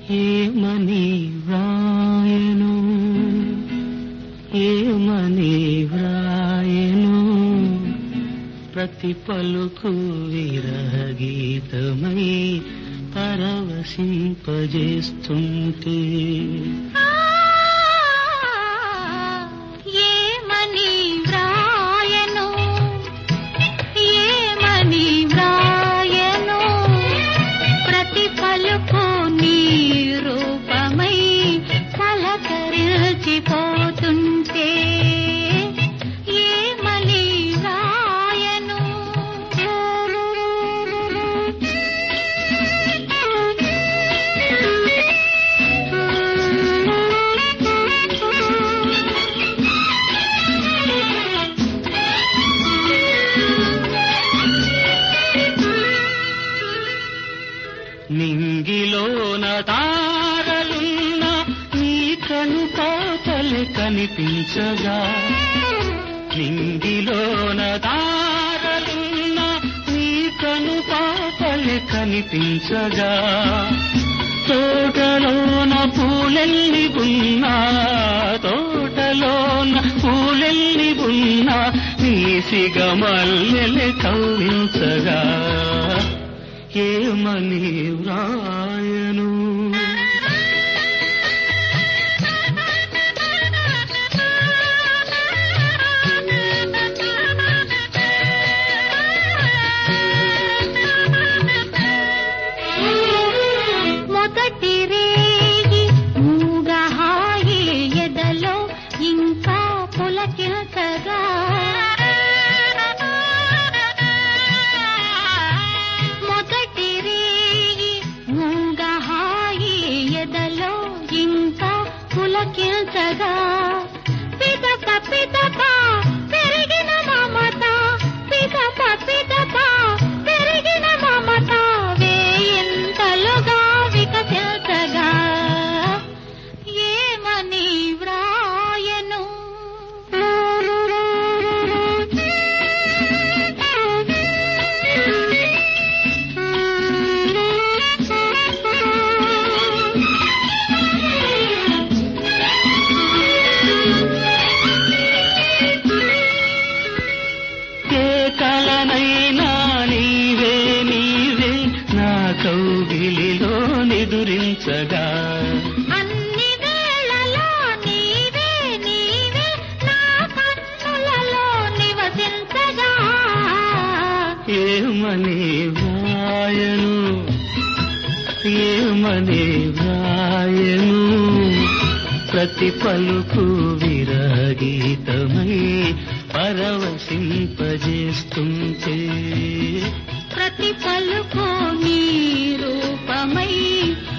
ఏమని వ్రాయను ఏమని వ్రాయను ప్రతి పలుకు విరహగీతమై పరవశింపజేస్తుంటే ఏమని వ్రాయను ఏమని వ్రాయను ప్రతి పలుకు నీ రూపమై పలకరిల్చిపోతుంటే ఏమని వ్రాయను నింగిలోన తారలున్న నీ కను పాపలే కనిపించగా నింగిలోన తారలున్న నీ కను పాపలే కనిపించగా తోటలోన పూలెల్లి ఉన్నా తోటలోన పూలెల్లి ఉన్నా నీ సిగమల్లెలే కవ్వించగా ఏమని వ్రాయను మొదటి రేగి మూగహాయి ఎదలో ఇంకా పులకించగా మొదటి రేగి మూగహాయి ఎదలో ఇంకా పులకించగా పిదప పిదప పెరిగిన మమత పిదప పిదప పెరిగిన మమత వేయింతలుగా వికసించగా ఏమని వ్రాయను ఏ కలనైనా నీవే నీవే నా కౌగిలిలో నిదురించగా అన్ని వేళలా నీవే నీవే నా కన్నులలో నివసించగా ఏమని వ్రాయను ఏమని వ్రాయను ప్రతి పలుకు విరగీతమై పరవశింపజేస్తుంటే ప్రతి పలుకు నీ రూపమై